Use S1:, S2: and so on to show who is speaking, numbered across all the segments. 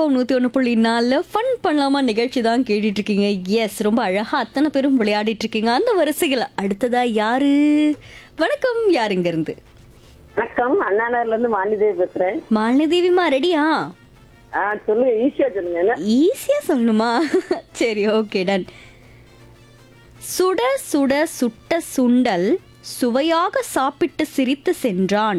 S1: FM நூற்றி ஒன்று புள்ளி நாலில் ஃபன் பண்ணலாமா நிகழ்ச்சி தான் கேட்டுட்டு இருக்கீங்க எஸ் ரொம்ப அழகாக அத்தனை பேரும் விளையாடிட்டு இருக்கீங்க அந்த வரிசையில் அடுத்ததா யாரு வணக்கம் யார் இருந்து
S2: வணக்கம் அண்ணாநகர்ல இருந்து வாணிதேவி பேசுறேன்
S1: மாலினி தேவிமா ரெடியா
S2: ஆ சொல்லுங்க ஈஸியா சொல்லுங்க என்ன
S1: ஈஸியாக சொல்லணுமா சரி ஓகே டன் சுட சுட சுட்ட சுண்டல் சுவையாக சாப்பிட்டு சிரித்து சென்றான்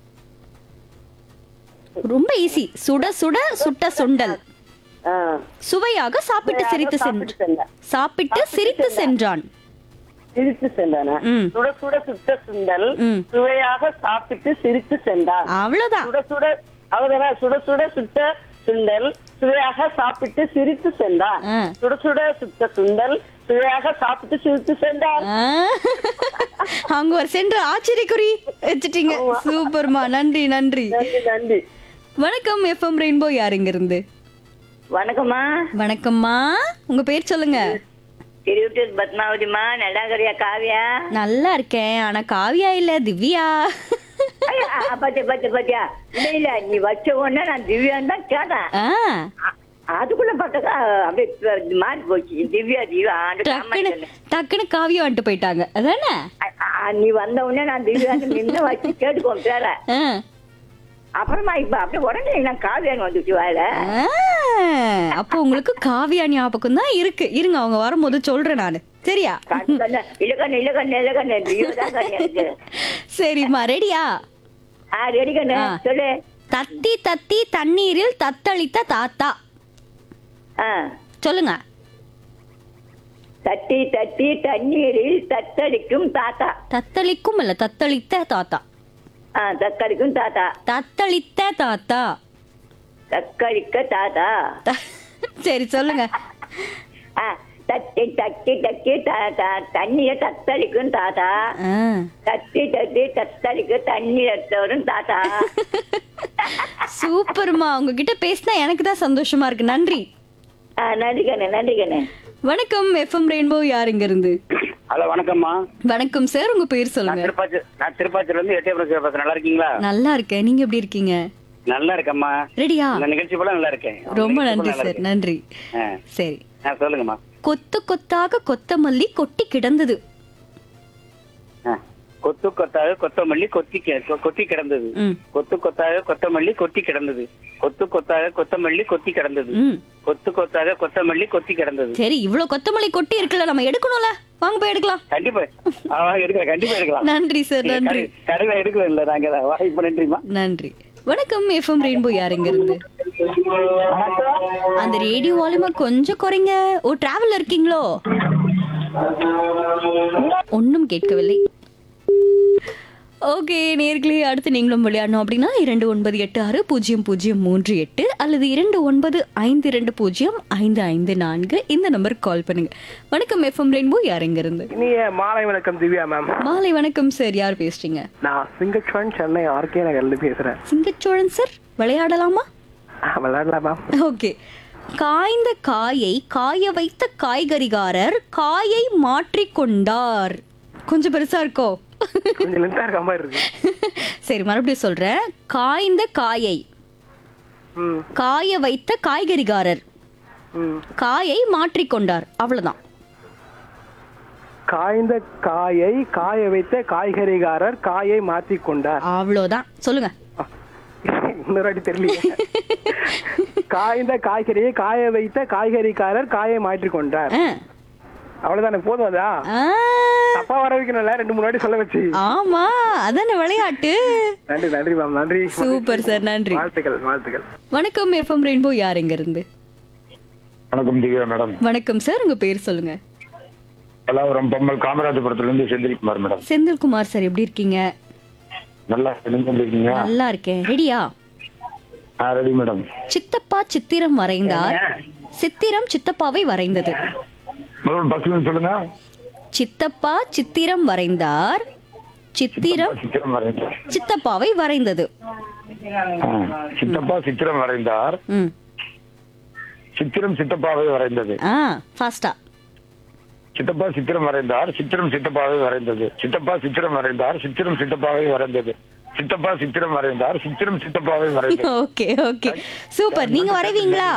S1: ரொம்ப ஈஸி சுட சுட சுட்ட சுண்டல்
S2: ஆ,
S1: சுவையாக சாப்பிட்டு சிரித்து
S2: சாப்பிட்டு
S1: சென்றான்
S2: சென்றான்.
S1: சாப்பிட்டு சிரித்து சென்றான்
S2: சிரித்து சென்றானா
S1: ம்.
S2: சுட சுட சுட்ட சுண்டல்
S1: ம்.
S2: சுவையாக சாப்பிட்டு சிரித்து சென்றான்
S1: அவ்வளவுதான்
S2: சுட சுட அவதான சுட சுட சுட்ட சுண்டல் சுவையாக சாப்பிட்டு சிரித்து சென்றான்
S1: ஆ.
S2: சுட சுட சுட்ட சுண்டல் சுவையாக சாப்பிட்டு சிரித்து சென்றான்
S1: ஆ. அங்க ஒரு சென்று ஆச்சரியக்குறி வச்சுட்டீங்க சூப்பர்மா நன்றி நன்றி
S2: நன்றி நன்றி
S1: வணக்கம் எஃப்எம் ரெயின்போ யாருங்க இருந்து
S2: வணக்கம்மா
S1: வணக்கம்மா உங்க பேர் சொல்லுங்க
S2: திருவிட்டூர் பத்மாவதிமா நல்லா இருக்கிறியா காவியா
S1: நல்லா இருக்கேன் ஆனா காவியா இல்ல திவ்யா
S2: ஐயா, பாத்தியா பாத்தியா பாத்தியா இல்ல இல்ல நீ வச்ச உடனே நான் திவ்யான்னு தான் கேட்டேன்
S1: ஆ,
S2: அ- அதுக்குள்ள பார்த்தா அப்படியே ப- மாறி போச்சு திவ்யா திவ்யா ஆண்டு
S1: டக்குன்னு
S2: காமாட்சி.
S1: டக்குன்னு காவியா வந்துட்டு போயிட்டாங்க அதானே
S2: அ- அ- நீ வந்த உடனே நான் திவ்யான்னு நின்று வச்சு கேட்டுக்கோ பேர
S1: ஆ.
S2: அப்புறமா இப்ப அப்படியே உடனே நான் காவியான்னு வந்துச்சு வாயில
S1: ஆ, அப்போ உங்களுக்கு காவியா ஞாபகம் தான் இருக்கு இருங்க அவங்க வரும்போது சொல்றேன் நானு சரியா
S2: கண்ணு கண்ணு இலக்கண்ணு இலக்கண்ணு இலக்கண்ணு திவ்யா தான் கண்ணு எனக்கு
S1: சரிம்மா ரெடியா
S2: ஆ ரெடி கண்ணு
S1: ஆ.
S2: சொல்லு
S1: தத்தி தத்தி தண்ணீரில் தத்தளித்த தாத்தா
S2: ஆ
S1: சொல்லுங்க
S2: தட்டி தட்டி தண்ணீரில் தத்தளிக்கும் தாத்தா
S1: தத்தளிக்கும் இல்ல தத்தளித்த தாத்தா
S2: ஆ தக்களிக்கும் தாத்தா
S1: தத்தளித்த தாத்தா
S2: தக்களிக்க தாத்தா
S1: த- சரி சொல்லுங்க
S2: ஆ, தட்டி தட்டி தட்டி த- த- தண்ணிய தத்தளிக்கும் தாத்தா
S1: ஆ.
S2: தட்டி தட்டி தத்தளிக்க தண்ணி எடுத்தவரும் தாத்தா
S1: சூப்பர்மா உங்ககிட்ட பேசினா எனக்கு தான் சந்தோஷமா இருக்கு நன்றி
S2: ஆ, நன்றி கண்ணு நன்றி கண்ணு
S1: வணக்கம் எஃப்எம் ரெயின்போ யாருங்க இருந்து
S3: ஹலோ வணக்கம்மா
S1: வணக்கம் சார் உங்க பேர்
S3: நான்
S1: சொல்லுங்க
S3: திருப்பாச்சி நான் திருப்பாச்சில இருந்து எட்டயபுரம் பேசுறேன் நல்லா இருக்கீங்களா
S1: நல்லா இருக்கேன் நீங்க எப்படி இருக்கீங்க
S3: நல்லா இருக்கேம்மா
S1: ரெடியா
S3: இந்த நிகழ்ச்சி போல நல்லா இருக்கேன்
S1: ரொம்ப
S3: நிகழ்ச்சி
S1: நன்றி
S3: போல நல்லா
S1: சார்
S3: இருக்கேன்.
S1: நன்றி
S3: ஆ,
S1: சரி
S3: ஆ, சொல்லுங்கம்மா
S1: கொத்து கொத்தாக கொத்தமல்லி கொட்டி கிடந்தது
S3: ஆ, கொத்து கொத்தாக கொத்தமல்லி கொத்தி கி- கொ- கொத்தி கிடந்தது
S1: ம்.
S3: கொத்து கொத்தாக கொத்தமல்லி கொத்தி கிடந்தது கொத்து கொத்தாக கொத்தமல்லி கொத்தி கிடந்தது
S1: ம்
S3: கொத்து கொத்தாக கொத்தமல்லி கொத்தி கிடந்தது
S1: சரி இவ்வளவு கொத்தமல்லி கொட்டி இருக்குல்ல நம்ம எடுக்கணும்ல வாங்க போய் எடுக்கலாம்
S3: கண்டிப்பா ஆ, எடுக்கலாம் கண்டிப்பா எடுக்கலாம்
S1: நன்றி சார் நன்றி
S3: கடை- கடையில எடுக்கல இல்ல நாங்க தான். வாய்ப்பு நன்றிம்மா
S1: நன்றி வணக்கம் எஃப்எம் ரெயின்போ யாருங்க இருந்து அந்த ரேடியோ வால்யூமை கொஞ்சம் குறைங்க ஓ டிராவல்ல இருக்கீங்களோ ஒன்றும் கேட்கவில்லை ஓகே நேர்களே அடுத்து நீங்களும் விளையாடணும் அப்படின்னா இரண்டு ஒன்பது எட்டு ஆறு பூஜ்ஜியம் பூஜ்ஜியம் மூன்று எட்டு அல்லது இரண்டு ஒன்பது ஐந்து இரண்டு பூஜ்ஜியம் ஐந்து ஐந்து நான்கு இந்த நம்பருக்கு கால் பண்ணுங்க வணக்கம் எஃப்எம் ரெயின்போ யாருங்க இருந்து
S4: இனிய மாலை வணக்கம் திவ்யா மேம்
S1: மாலை வணக்கம் சார் யார் பேசுறீங்க
S4: நான் சிங்கச்சுவன் சென்னை ஆர்கே நகர்ல பேசுறேன்
S1: சிங்கச்சோழன் சார் விளையாடலாமா
S4: ஆ, விளையாடலாம் மேம்
S1: ஓகே காய்ந்த காயை காய வைத்த காய்கறிகாரர் காயை மாற்றிக்கொண்டார் கொஞ்சம் பெருசா இருக்கோ
S4: கொஞ்சம் லென்த்தா இருக்க மாதிரி இருக்கு
S1: சரி மறுபடியும் சொல்றேன் காய்ந்த காயை
S4: ம்
S1: காய வைத்த காய்கறிகாரர்
S4: ம்
S1: காயை மாற்றிக்கொண்டார் அவ்வளவுதான்
S4: காய்ந்த காயை காய வைத்த காய்கறிகாரர் காயை மாற்றி கொண்டார்
S1: அவ்வளவுதான் சொல்லுங்க
S4: இன்னொரு வாட்டி தெரியல காய்ந்த காய்கறியை காய வைத்த காய்கறிக்காரர் காயை மாற்றி கொண்டார்
S1: ஆ.
S4: அவ்வளவுதான் எனக்கு போதும் அதா
S1: ஆ,
S4: தப்பா வர வைக்கணும்ல ரெண்டு மூணு வாட்டி சொல்ல வச்சு
S1: ஆமா அதானே விளையாட்டு
S4: நன்றி நன்றி மேம் நன்றி
S1: சூப்பர் சார் நன்றி
S4: வாழ்த்துக்கள் வாழ்த்துக்கள்
S1: வணக்கம் எஃப்எம் ரெயின்போ யாருங்க இருந்து
S5: வணக்கம் திவ்யா மேடம்
S1: வணக்கம் சார் உங்க பேர் சொல்லுங்க
S5: பல்லாவரம் பம்மல் காமராஜபுரத்துல இருந்து செந்தில்குமார் மேடம்
S1: செந்தில்குமார் சார் எப்படி இருக்கீங்க
S5: நல்லா இருக்கீங்க
S1: நல்லா இருக்கேன் ரெடியா
S5: ஆ ரெடி மேடம்
S1: சித்தப்பா சித்திரம் வரைந்தார் சித்திரம் சித்தப்பாவை வரைந்தது
S5: முதல்ல பஸ் சொல்லுங்க
S1: சித்தப்பா சித்திரம் வரைந்தார் சித்திரம்
S5: சித்திரம் வரைந்தார்
S1: சித்தப்பாவை வரைந்தது
S5: ஆ, சித்தப்பா சித்திரம் வரைந்தார்
S1: ம்
S5: சித்திரம் சித்தப்பாவை வரைந்தது
S1: ஆ ஃபாஸ்டா
S5: சித்தப்பா சித்திரம் வரைந்தார் சித்திரம் சித்தப்பாவை வரைந்தது சித்தப்பா சித்திரம் வரைந்தார் சித்திரம் சித்தப்பாவை வரைந்தது சித்தப்பா சித்திரம் வரைந்தார் சித்திரம் சித்தப்பாவை வரைந்தது
S1: ஓகே ஓகே சூப்பர் நீங்க வரைவீங்களா